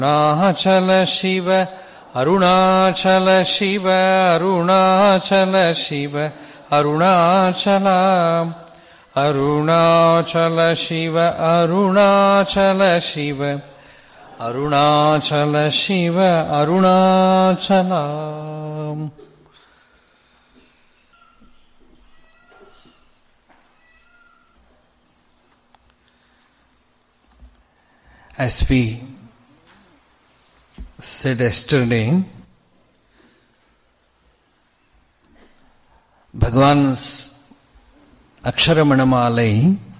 Arunachal Shiva Arunachal Shiva Arunachal Shiva Arunachal Arunachal Shiva Arunachal Shiva Arunachal Shiva Arunachalam As we said yesterday, Bhagavan's Aksharamanamaalai